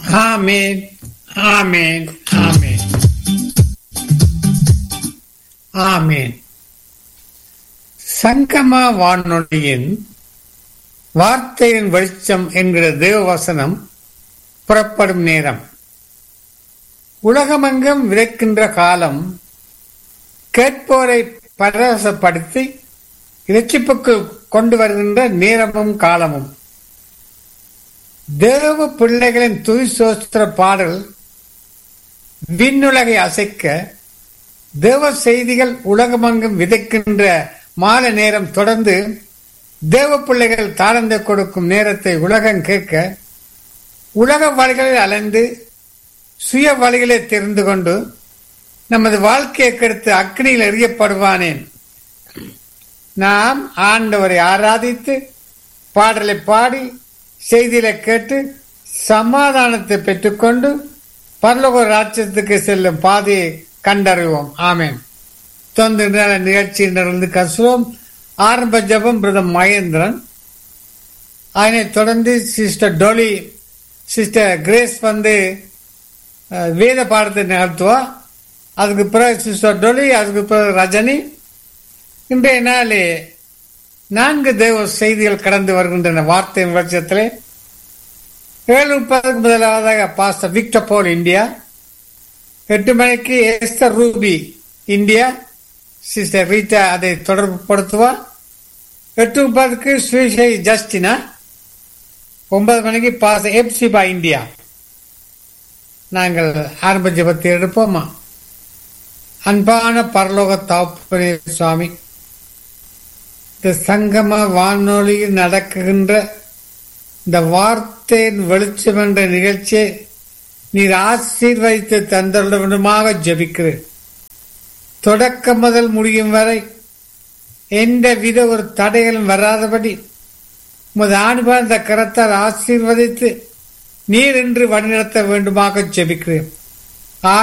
ஆமேன் ஆமேன் ஆமேன் ஆமேன் சங்கமா வானொலியின் வார்த்தையின் வெளிச்சம் என்கிற தேவவசனம் புறப்படும் நேரம் உலகமெங்கும் விதைக்கின்ற காலம் கேட்போரை பரவசப்படுத்தி இரட்சிப்புக்கு கொண்டு வருகின்ற நேரமும் காலமும் தேவ பிள்ளைகளின் துதி சோஸ்திர பாடல் விண்ணுலகை அசைக்க தேவ செய்திகள் உலகமெங்கும் விதைக்கின்ற மாலை நேரம் தொடர்ந்து தேவ பிள்ளைகள் தாழ்ந்து கொடுக்கும் நேரத்தை உலகம் கேட்க உலக வழிகளில் அலைந்து சுய வழிகளை தெரிந்து கொண்டு நமது வாழ்க்கையை கெடுத்து அக்னியில் எறியப்படுவானேன் நாம் ஆண்டவரை ஆராதித்து பாடலை பாடி செய்திகளை கேட்டு சமாதானத்தை பெற்றுக்கொண்டு பரலோக ராஜ்யத்துக்கு செல்லும் பாதையை கண்டறிவோம் ஆமேன் தொண்டு நிகழ்ச்சி நடந்து கசுவோம் ஆரம்ப ஜபம் பிரதம் மகேந்திரன் அதனைத் தொடர்ந்து சிஸ்டர் டோலி சிஸ்டர் கிரேஸ் வந்து அஹ், வேத பாடத்தை நிகழ்த்துவா அதுக்கு பிறகு சிஸ்டர் டோலி அதுக்கு பிறகு ரஜினி இன்றைய நாளே நான்கு தேவ செய்திகள் கடந்து வருகின்றன வார்த்தையின் வருஷத்திலே ஏழு முப்பதுக்கு முதலாவதாக பாஸ்டர் விக்டர் போல் இந்தியா எட்டு மணிக்கு Esther Ruby India sister Rita அதை தொடர்புபடுத்துவார் எட்டு முப்பதுக்கு ஸ்ரீஷை ஜஸ்டினா ஒன்பது மணிக்கு பாஸ் எப்சிபா இந்தியா நாங்கள் ஆரம்ப ஜபத்தை எடுப்போமா அன்பான பரலோக தாப்பனே சுவாமி இந்த சங்கம வானொலியில் நடக்குகின்ற இந்த வார்த்தையின் வெளிச்சம் என்ற நிகழ்ச்சியை நீர் ஆசீர்வதித்து தந்துள்ள விதமாக ஜபிக்கிறேன் தொடக்கம் முதல் முடியும் வரை எந்த வித ஒரு தடைகளும் வராதபடி உமது ஆணிபார்ந்த கரத்தால் ஆசீர்வதித்து நீர் என்று வழிநடத்த வேண்டுமாக ஜெபிக்கிறேன்